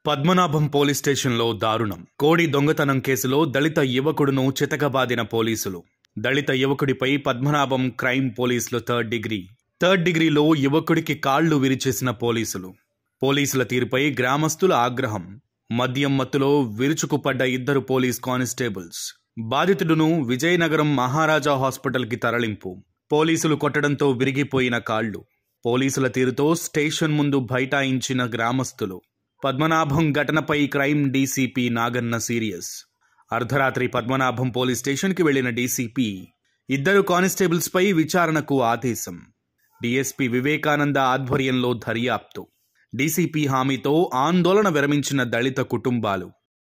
Padmanabham police స్టేషన్లో దారుణం కోడి దొంగతనం కేసులో దళిత యువకుడును చితకబాదిన పోలీసులు దళిత యువకుడిపై పద్మనాభం క్రైమ్ పోలీసులు థర్డ్ డిగ్రీ థర్డ్ డిగ్రీలో యువకుడికి కాళ్లు విరిచేసిన పోలీసులు పోలీసుల తీరుపై గ్రామస్తుల ఆగ్రహం మద్యం మత్తులో విరుచుకుపడ్డ ఇద్దరు పోలీస్ కానిస్టేబుల్స్ బాధితుడును విజయనగరం మహారాజా హాస్పిటల్కి తరలింపు పోలీసులు కొట్టడంతో విరిగిపోయిన కాళ్లు పోలీసుల తీరుతో స్టేషన్ ముందు బైఠాయించిన గ్రామస్తులు పద్మనాభం ఘటనపై క్రైమ్ డీసీపీ నాగన్న సీరియస్ అర్ధరాత్రి పద్మనాభం పోలీస్ స్టేషన్కి వెళ్లిన డీసీపీ ఇద్దరు కానిస్టేబుల్స్ పై విచారణకు ఆదేశం డీఎస్పీ వివేకానంద ఆధ్వర్యంలో దర్యాప్తు డీసీపీ హామీతో ఆందోళన విరమించిన దళిత కుటుంబాలు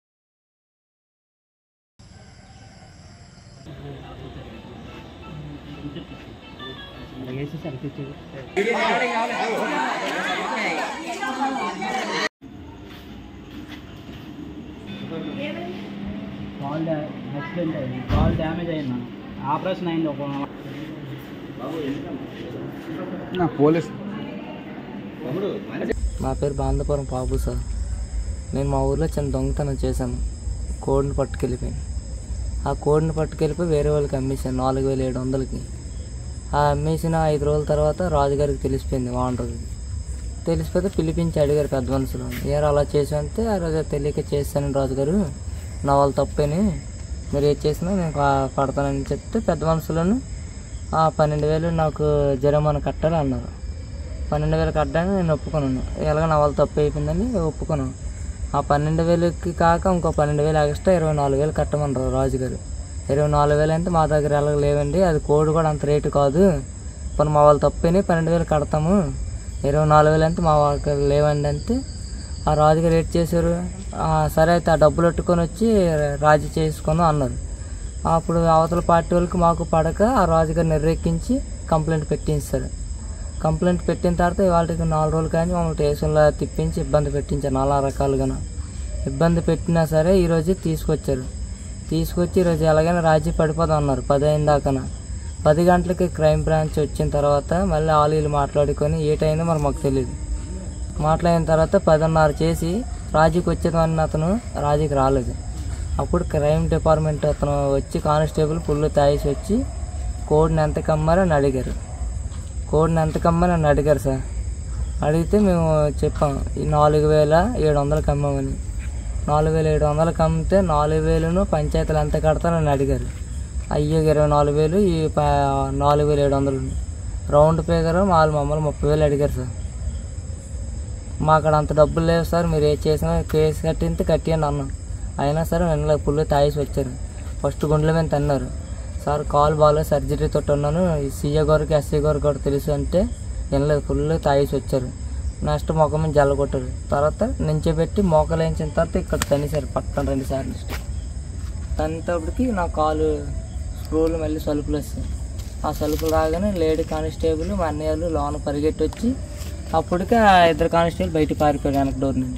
కాల్ డా యాక్సిడెంట్ అయింది కాల్ డ్యామేజ్ అయింది ఆపరేషన్ అయింది ఒక నా పోలీస్ నా పేరు బాందపురం బాబు సార్ నేను మా ఊర్లో చిన్న దొంగతనం చేశాను కోడిని పట్టుకెళ్ళిపోయాను ఆ కోడిని పట్టుకెళ్ళిపోయి వేరే వాళ్ళకి అమ్మేశాను నాలుగు వేల ఏడు వందలకి ఆ అమ్మేసిన ఐదు రోజుల తర్వాత రాజుగారికి తెలిసిపోయింది ఓనర్కి తెలిసిపోతే పిలిపించి అడిగారు పెద్ద మనుషులు ఏరా అలా చేసామంటే ఆ రోజు తెలియక చేశాను రాజుగారు నా వాళ్ళు తప్పని మీరు ఏది చేసినా నేను కా- కడతానని చెప్తే పెద్ద మనుషులను ఆ పన్నెండు వేలు నాకు జరిమానా కట్టాలి అన్నారు పన్నెండు వేలు కట్టడానికి నేను ఒప్పుకున్నాను ఎలాగ నా వాళ్ళు తప్పు అయిపోయిందని ఒప్పుకున్నాను ఆ పన్నెండు వేలకి కాక ఇంకో పన్నెండు వేలు ఎక్స్ట్రా ఇరవై నాలుగు వేలు కట్టమన్నారు రాజుగారు ఇరవై నాలుగు వేలు అంటే మా దగ్గర ఎలాగ లేవండి అది కోడ్ కూడా అంత రేటు కాదు ఇప్పుడు మా వాళ్ళు తప్పని పన్నెండు వేలు కడతాము ఇరవై నాలుగు వేలు అంటే మా వాళ్ళకి లేవండి అంటే ఆ రాజుగారు రేట్ చేశారు "ఆ, సరే అయితే ఆ డబ్బులు పెట్టుకొని వచ్చి రాజీ చేసుకుందాం అన్నారు అప్పుడు అవతల పార్టీ వాళ్ళకి మాకు పడక ఆ రాజుగారు నిర్రెక్కించి కంప్లైంట్ పెట్టించారు కంప్లైంట్ పెట్టిన తర్వాత వాళ్ళకి నాలుగు రోజులు కానీ మమ్మల్ని స్టేషన్లో తిప్పించి ఇబ్బంది పెట్టించారు నానా రకాలుగా ఇబ్బంది పెట్టినా సరే ఈరోజు తీసుకొచ్చారు తీసుకొచ్చి ఈరోజు ఎలాగైనా రాజీ పడిపోదాం అన్నారు పది అయిన దాకా పది గంటలకి క్రైమ్ బ్రాంచ్ వచ్చిన తర్వాత మళ్ళీ ఆలీలు మాట్లాడుకొని ఏటైందో మరి మాకు తెలియదు మాట్లాడిన తర్వాత పదిన్నర చేసి రాజీకి వచ్చేదాన్ని అతను రాజీకి రాలేదు అప్పుడు క్రైమ్ డిపార్ట్మెంట్ అతను వచ్చి కానిస్టేబుల్ ఫుల్ తాగేసి వచ్చి కోడ్ని ఎంత కమ్మారని అడిగారు కోడ్ని ఎంత కమ్మని అని అడిగారు సార్ అడిగితే మేము చెప్పాం ఈ నాలుగు వేల ఏడు వందలకు అమ్మామని నాలుగు వేల ఏడు వందలకు అమ్మితే నాలుగు వేలను పంచాయతీలు ఎంత కడతారని అడిగారు అయ్యో ఇరవై నాలుగు వేలు ఈ ప- నాలుగు వేల ఏడు వందలు రౌండ్ ఫిగర్ వాళ్ళు మమ్మల్ని ముప్పై వేలు అడిగారు సార్ మా అక్కడ అంత డబ్బులు లేవు సార్ మీరు ఏ చేసినా కేసు కట్టింటే కట్టియండి అన్నాం అయినా సరే వెనక పుల్లు తాగేసి వచ్చారు ఫస్ట్ గుండెల మీద తన్నారు సార్ కాల్ బాగాలేదు సర్జరీ తోటి ఉన్నాను ఈ సీఏ గారికి ఎస్సీ గారికి కూడా తెలుసు అంటే వినలేదు ఫుల్ తాగేసి వచ్చారు నెక్స్ట్ మొఖం మీద జల్ల కొట్టారు తర్వాత నించోబెట్టి మోకలు వేయించిన తర్వాత ఇక్కడ తనిసారు పట్టణ రెండు సార్లు తనేటప్పటికి నా కాలు స్క్రూలు మళ్ళీ సలుపులు వస్తాయి ఆ సలుపులు రాగానే లేడీ కానిస్టేబుల్ మా అన్నయ్యలు లోన పరిగెట్టి వచ్చి అప్పటికే ఆ ఇద్దరు కానిస్టేబుల్ బయట పారిపోయారు వెనక డోర్ నుండి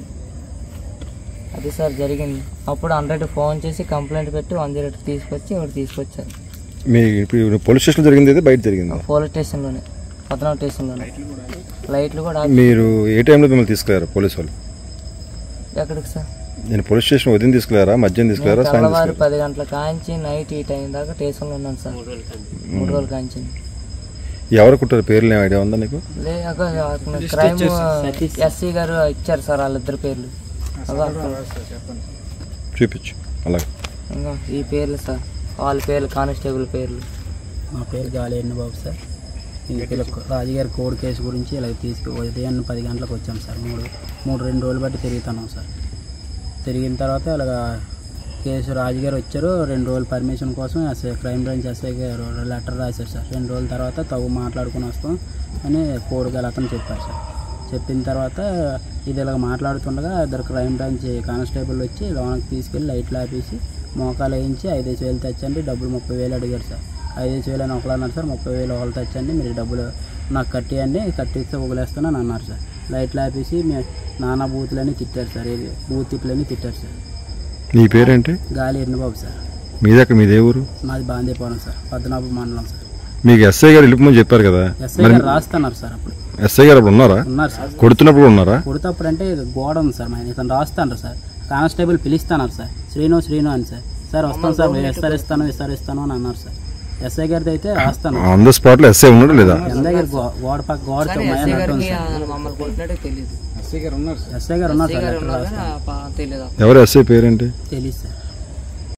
అది సార్ జరిగింది అప్పుడు హండ్రెడ్ ఫోన్ చేసి కంప్లైంట్ పెట్టి వన్ జీరో తీసుకొచ్చి ఇక్కడ తీసుకొచ్చారు మీ ఇప్పుడు పోలీస్ స్టేషన్ జరిగింది ఇది బయట జరిగింది పోలీస్ స్టేషన్లోనే పద్నాలుగు స్టేషన్లోనే లైట్లు కూడా ఆఫ్- మీరు ఏ టైంలో మిమ్మల్ని తీసుకెళ్లారు పోలీస్ వాళ్ళు ఎక్కడికి సార్ నేను పోలీస్ స్టేషన్ ఉదయం తీసుకెళ్లారా మధ్యాహ్నం తీసుకెళ్లారా నేను సాయంత్రం తెల్లవారు తీసుకెళ్లారా పది గంటల కాంచి నైట్ ఈ టైం దాకా స్టేషన్లో ఉన్నాను సార్ మూడు రోజులు కాంచి ఎవరు కుట్టారు పేర్లు ఏం ఐడియా ఉందా నీకు లేక క్రైమ్ ఎస్సీ గారు ఇచ్చారు సార్ వాళ్ళిద్దరు పేర్లు అదో అక్కడ. చూపించు అలాగే ఇంకా ఈ పేర్లు సార్ వాళ్ళ పేర్లు కానిస్టేబుల్ పేర్లు మా పేరు గాలి బాబు సార్ ఇందులో రాజుగారి కోడ్ కేసు గురించి ఇలా తీసుకు ఉదయం పది గంటలకు వచ్చాం సార్ మూడు మూడు రెండు రోజులు బట్టి తిరుగుతున్నాం సార్ తిరిగిన తర్వాత అలాగా కేసు రాజుగారు వచ్చారు రెండు రోజులు పర్మిషన్ కోసం ఎస్ఐ క్రైమ్ బ్రాంచ్ ఎస్ఐ గారు లెటర్ రాశారు సార్ రెండు రోజుల తర్వాత తగు మాట్లాడుకుని వస్తాం అని కోడ్ గల అతను చెప్పారు సార్ చెప్పిన తర్వాత ఇది ఇలా మాట్లాడుతుండగా ఇద్దరు క్రైమ్ బ్రాంచ్ కానిస్టేబుల్ వచ్చి లోనకి తీసుకెళ్ళి లైట్లు ఆపేసి మోకాలు వేయించి ఐదేసి వేలు తెచ్చండి డబ్బులు ముప్పై వేలు అడిగారు సార్ ఐదేసి వేలు అని ఒకళ్ళు అన్నారు సార్ ముప్పై వేలు ఒకళ్ళు తెచ్చండి మీరు డబ్బులు నాకు కట్టియండి కట్టిస్తే వదిలేస్తానని అన్నారు సార్ లైట్లు ఆపేసి మీ నానా బూతులని తిట్టారు సార్ ఇది బూత్ తిట్లని తిట్టారు సార్ నీ పేరేంటి గాలి ఎన్నుబాబు సార్ మీదక్క మీదే ఊరు మాది బాందీపురం సార్ పద్మనాభ మండలం సార్ మీకు ఎస్ఐ గారు వెళ్ళిపోమని చెప్పారు కదా ఎస్ఐ గారు రాస్తున్నారు సార్ అప్పుడు ఎస్ఐ గారు అప్పుడు ఉన్నారా ఉన్నారు సార్ కొడుతున్నప్పుడు ఉన్నారా కొడుతప్పుడు అంటే గోడ ఉంది సార్ మరి ఇతను రాస్తాను సార్ కానిస్టేబుల్ పిలుస్తాను సార్ శ్రీను శ్రీను అని సార్ సార్ వస్తాను సార్ విస్తరిస్తాను విస్తరిస్తాను అని అన్నారు సార్ ఎస్ఐ గారిది అయితే రాస్తాను ఆన్ ద స్పాట్ లో ఎస్ఐ ఉన్నాడా లేదా ఎస్ఐ గారి గో- గోడ పక్క గోడతో ఎస్ఐ మయాన్ గారికి ఉంటుంది సార్ ఆ మమ్మల్ని కొట్టినట్టే తెలియదు ఎస్ఐ గారు ఉన్నారు ఎస్ఐ సార్ గారు లెటర్ ఉన్నారు రాస్తాను కానీ ఆ పా- తెలియదు ఎవరు ఎస్ఐ పేరేంటి తెలియదు సార్